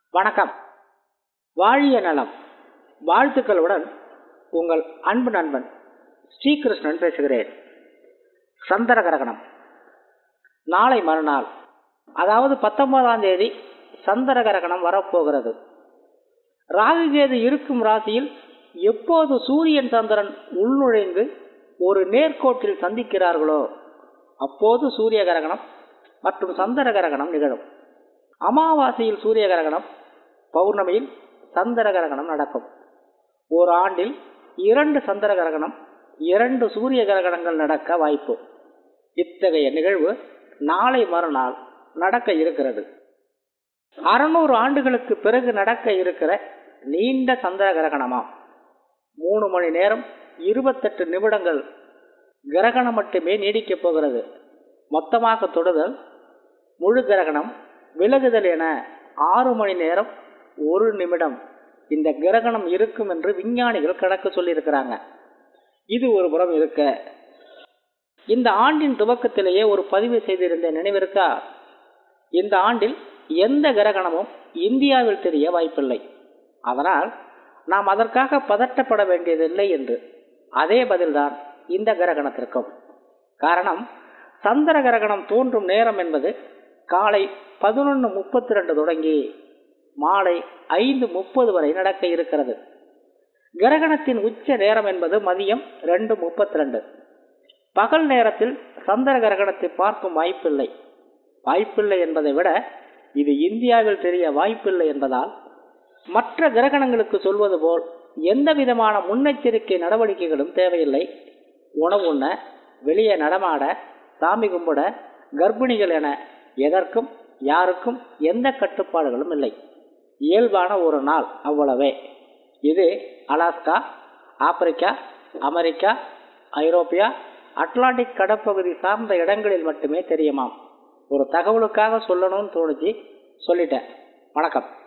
வணக்கம் வாழிய நலம் வாழ்த்துக்களுடன் உங்கள் அன்பு நண்பன் ஸ்ரீகிருஷ்ணன் பேசுகிறேன் சந்திர கிரகணம் நாளை மறுநாள் அதாவது பத்தொன்பதாம் தேதி சந்திர கிரகணம் வரப்போகிறது ராகுகேது இருக்கும் ராசியில் எப்போது சூரியன் சந்திரன் உள்நுழைந்து ஒரு நேர்கோட்டில் சந்திக்கிறார்களோ அப்போது சூரிய கிரகணம் மற்றும் சந்திர கிரகணம் நிகழும் அமாவாசையில் சூரிய கிரகணம் பௌர்ணமியில் சந்திர கிரகணம் நடக்கும் ஒரு ஆண்டில் இரண்டு சந்திர கிரகணம் இரண்டு சூரிய கிரகணங்கள் நடக்க வாய்ப்பு இத்தகைய நிகழ்வு நாளை மறுநாள் நடக்க இருக்கிறது அறுநூறு ஆண்டுகளுக்கு பிறகு நடக்க இருக்கிற நீண்ட சந்திர கிரகணமாம் மூணு மணி நேரம் இருபத்தெட்டு நிமிடங்கள் கிரகணம் மட்டுமே நீடிக்கப் போகிறது மொத்தமாக தொடுதல் முழு கிரகணம் விலகுதல் என ஆறு மணி நேரம் ஒரு நிமிடம் இந்த கிரகணம் இருக்கும் என்று விஞ்ஞானிகள் கணக்கு சொல்லியிருக்கிறாங்க இது ஒரு புறம் இருக்க இந்த ஆண்டின் துவக்கத்திலேயே ஒரு பதிவு செய்திருந்த நினைவிருக்கா இந்த ஆண்டில் எந்த கிரகணமும் இந்தியாவில் தெரிய வாய்ப்பில்லை அதனால் நாம் அதற்காக பதட்டப்பட வேண்டியதில்லை என்று அதே பதில்தான் இந்த கிரகணத்திற்கும் காரணம் சந்திர கிரகணம் தோன்றும் நேரம் என்பது காலை பதினொன்று முப்பத்தி ரெண்டு தொடங்கி மாலை ஐந்து முப்பது வரை நடக்க இருக்கிறது கிரகணத்தின் உச்ச நேரம் என்பது மதியம் ரெண்டு முப்பத்தி ரெண்டு பகல் நேரத்தில் சந்திர கிரகணத்தை பார்க்கும் வாய்ப்பில்லை வாய்ப்பில்லை என்பதை விட இது இந்தியாவில் தெரிய வாய்ப்பில்லை என்பதால் மற்ற கிரகணங்களுக்கு சொல்வது போல் எந்த விதமான முன்னெச்சரிக்கை நடவடிக்கைகளும் தேவையில்லை உணவு உண்ண வெளியே நடமாட சாமி கும்பிட கர்ப்பிணிகள் என எதற்கும் யாருக்கும் எந்த கட்டுப்பாடுகளும் இல்லை இயல்பான ஒரு நாள் அவ்வளவே இது அலாஸ்கா ஆப்பிரிக்கா அமெரிக்கா ஐரோப்பியா அட்லாண்டிக் கடற்பகுதி சார்ந்த இடங்களில் மட்டுமே தெரியுமாம் ஒரு தகவலுக்காக சொல்லணும்னு தோணுச்சு சொல்லிட்டேன் வணக்கம்